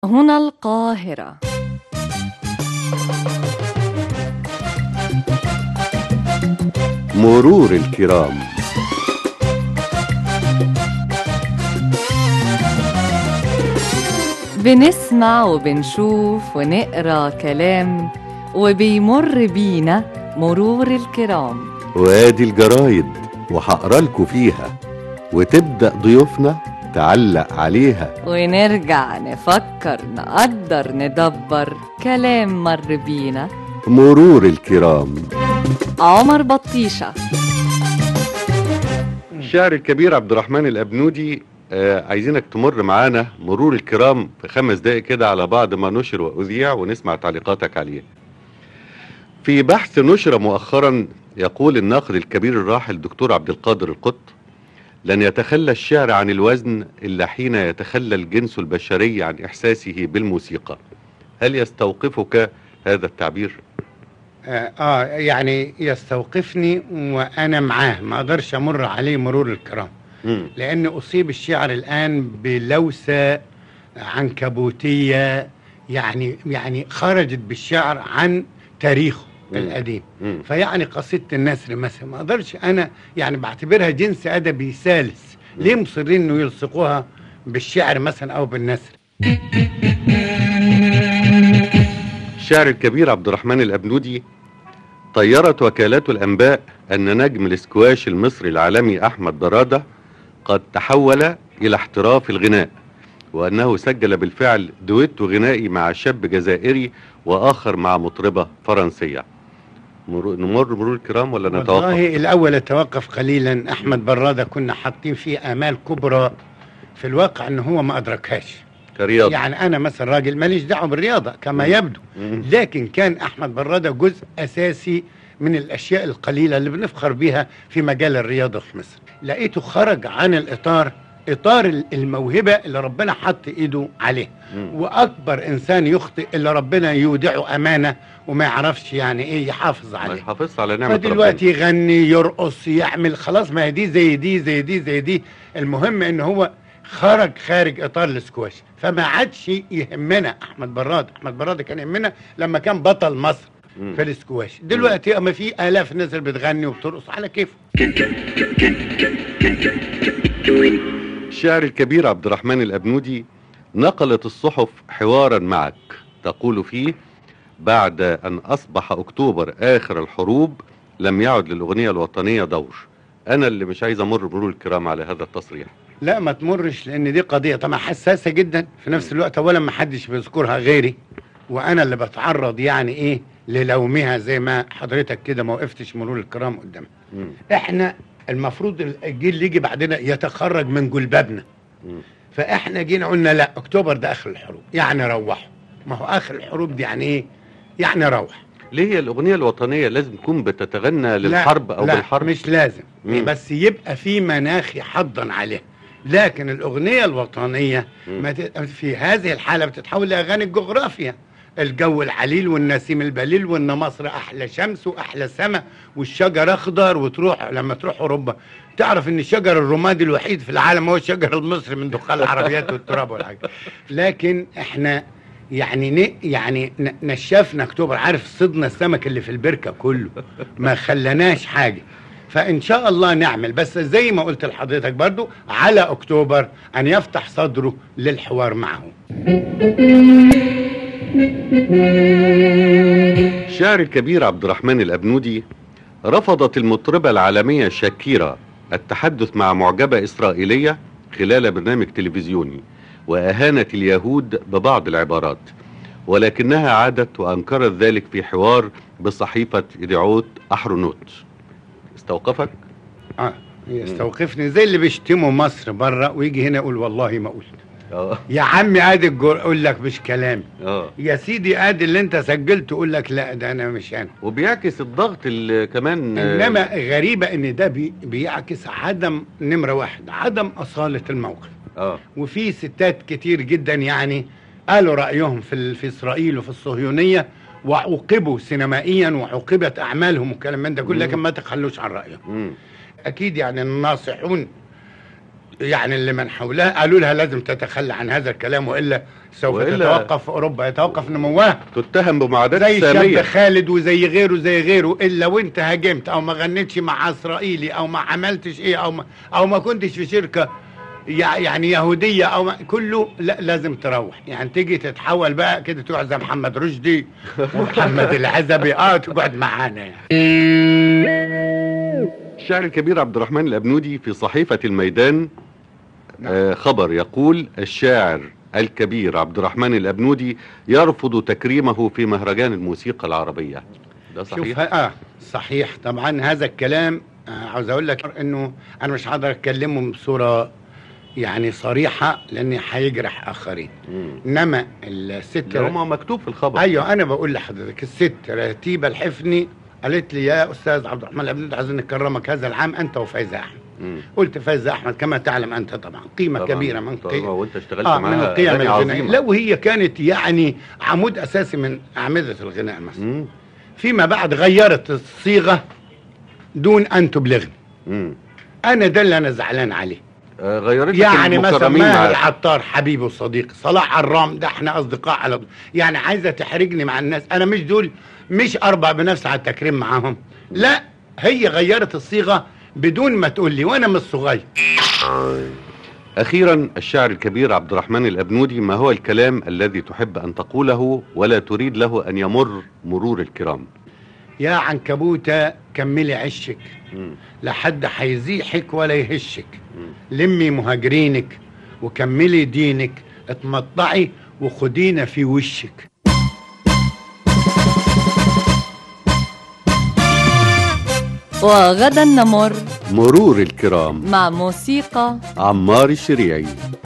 هنا القاهرة مرور الكرام بنسمع وبنشوف ونقرا كلام وبيمر بينا مرور الكرام وادي الجرايد وهقرا لكم فيها وتبدا ضيوفنا تعلق عليها ونرجع نفكر نقدر ندبر كلام مر بينا مرور الكرام عمر بطيشة الشاعر الكبير عبد الرحمن الأبنودي آه عايزينك تمر معانا مرور الكرام في خمس دقايق كده على بعض ما نشر وأذيع ونسمع تعليقاتك عليه في بحث نشر مؤخرا يقول الناقد الكبير الراحل الدكتور عبد القادر القط لن يتخلى الشعر عن الوزن إلا حين يتخلى الجنس البشري عن إحساسه بالموسيقى هل يستوقفك هذا التعبير؟ آه, اه يعني يستوقفني وانا معاه ما اقدرش امر عليه مرور الكرام مم. لان اصيب الشعر الان بلوسه عنكبوتيه يعني يعني خرجت بالشعر عن تاريخه مم. القديم مم. فيعني قصيده النثر مثلا ما اقدرش انا يعني بعتبرها جنس ادبي ثالث ليه مصرين انه يلصقوها بالشعر مثلا او بالنثر الشاعر الكبير عبد الرحمن الأبنودي طيرت وكالات الأنباء أن نجم الاسكواش المصري العالمي أحمد برادة قد تحول إلى احتراف الغناء وأنه سجل بالفعل دويتو غنائي مع شاب جزائري وآخر مع مطربة فرنسية مرو- نمر مرور الكرام ولا نتوقف؟ والله الاول اتوقف قليلا احمد براده كنا حاطين فيه امال كبرى في الواقع ان هو ما ادركهاش كرياضة يعني انا مثلا راجل ماليش دعوه بالرياضه كما مم. يبدو مم. لكن كان احمد براده جزء اساسي من الاشياء القليله اللي بنفخر بيها في مجال الرياضه في مصر لقيته خرج عن الاطار اطار ال- الموهبه اللي ربنا حط ايده عليه مم. واكبر انسان يخطئ اللي ربنا يودعه امانه وما يعرفش يعني ايه يحافظ ما عليه يحافظش على نعمة فدلوقتي يغني يرقص يعمل خلاص ما هي دي زي دي زي دي زي دي المهم ان هو خرج خارج اطار السكواش فما عادش يهمنا احمد براد احمد براد كان يهمنا لما كان بطل مصر ربنا. في السكواش دلوقتي اما في الاف الناس اللي بتغني وبترقص على كيفه الشاعر الكبير عبد الرحمن الأبنودي نقلت الصحف حوارا معك تقول فيه بعد أن أصبح أكتوبر آخر الحروب لم يعد للأغنية الوطنية دور أنا اللي مش عايز أمر مرور الكرام على هذا التصريح لا ما تمرش لان دي قضيه طبعا حساسه جدا في نفس الوقت اولا ما حدش بيذكرها غيري وانا اللي بتعرض يعني ايه للومها زي ما حضرتك كده ما وقفتش مرور الكرام قدامها مم. احنا المفروض الجيل اللي يجي بعدنا يتخرج من جلبابنا مم. فاحنا جينا قلنا لا اكتوبر ده اخر الحروب يعني روحوا ما هو اخر الحروب دي يعني ايه يعني روح ليه هي الأغنية الوطنية لازم تكون بتتغنى للحرب أو لا بالحرب مش لازم مم. بس يبقى في مناخ يحضن عليها لكن الاغنيه الوطنيه مم. ما ت- في هذه الحاله بتتحول لاغاني الجغرافيا الجو العليل والنسيم البليل وان مصر احلى شمس واحلى سماء والشجر اخضر وتروح لما تروح اوروبا تعرف ان الشجر الرمادي الوحيد في العالم هو الشجر المصري من دخان العربيات والتراب والحاجه لكن احنا يعني ن... يعني ن- نشفنا اكتوبر عارف صدنا السمك اللي في البركه كله ما خلناش حاجه فان شاء الله نعمل بس زي ما قلت لحضرتك برضو على اكتوبر ان يفتح صدره للحوار معه الشاعر الكبير عبد الرحمن الأبنودي رفضت المطربة العالمية شاكيرا التحدث مع معجبة إسرائيلية خلال برنامج تلفزيوني وأهانت اليهود ببعض العبارات ولكنها عادت وأنكرت ذلك في حوار بصحيفة إذاعوت أحرونوت استوقفك؟ اه يستوقفني زي اللي بيشتموا مصر بره ويجي هنا يقول والله ما قلت اه يا عمي ادي الجر اقول لك مش كلامي اه يا سيدي ادي اللي انت سجلته اقول لك لا ده انا مش انا وبيعكس الضغط اللي كمان آه، انما غريبه ان ده بي بيعكس عدم نمره واحد عدم اصاله الموقف اه وفي ستات كتير جدا يعني قالوا رايهم في ال- في اسرائيل وفي الصهيونيه وعوقبوا سينمائيا وعوقبت اعمالهم والكلام من ده كله مم. لكن ما تخلوش عن رايهم مم. اكيد يعني الناصحون يعني اللي من حولها قالوا لها لازم تتخلى عن هذا الكلام والا سوف وإلا- تتوقف في اوروبا يتوقف نموها تتهم بمعاداة زي الشاب سامية خالد وزي غيره زي غيره الا وانت هاجمت او ما غنيتش مع اسرائيلي او ما عملتش ايه او ما او ما كنتش في شركه يع- يعني يهوديه او ما كله لا لازم تروح يعني تيجي تتحول بقى كده تقعد زي محمد رشدي ومحمد العزبي اه تقعد معانا يعني الشاعر الكبير عبد الرحمن الأبنودي في صحيفة الميدان آه خبر يقول الشاعر الكبير عبد الرحمن الأبنودي يرفض تكريمه في مهرجان الموسيقى العربية ده شوف صحيح ها- اه صحيح طبعا هذا الكلام آه عاوز اقول لك انه انا مش هقدر اتكلمه بصوره يعني صريحه لاني هيجرح اخرين مم. انما الست ده هما مكتوب في الخبر ايوه انا بقول لحضرتك الست رتيبه الحفني قالت لي يا استاذ عبد الرحمن الابنودي عايزين نكرمك هذا العام انت وفايزه احمد مم. قلت فايزه احمد كما تعلم انت طبعا قيمه طبعاً، كبيره من طبعاً، قيم وانت اشتغلت اه من معاها القيم أغاني الغنائيه عظيمة لا وهي كانت يعني عمود اساسي من اعمده الغناء المصري مم. فيما بعد غيرت الصيغه دون ان تبلغني مم. انا ده اللي انا زعلان عليه آه غيرت لك يعني مثلا المكرمين ماهر معاها. العطار حبيبي وصديقي صلاح عرام ده احنا اصدقاء على طول يعني عايزه تحرجني مع الناس انا مش دول مش اربع بنفسي على التكريم معاهم لا هي غيرت الصيغه بدون ما تقول لي وانا مش صغير أخيرا الشاعر الكبير عبد الرحمن الأبنودي ما هو الكلام الذي تحب أن تقوله ولا تريد له أن يمر مرور الكرام يا عنكبوته كملي عشك مم. لا حد هيزيحك ولا يهشك مم. لمي مهاجرينك وكملي دينك اتمطعي وخدينا في وشك وغدا نمر مرور الكرام مع موسيقى عمار الشريعي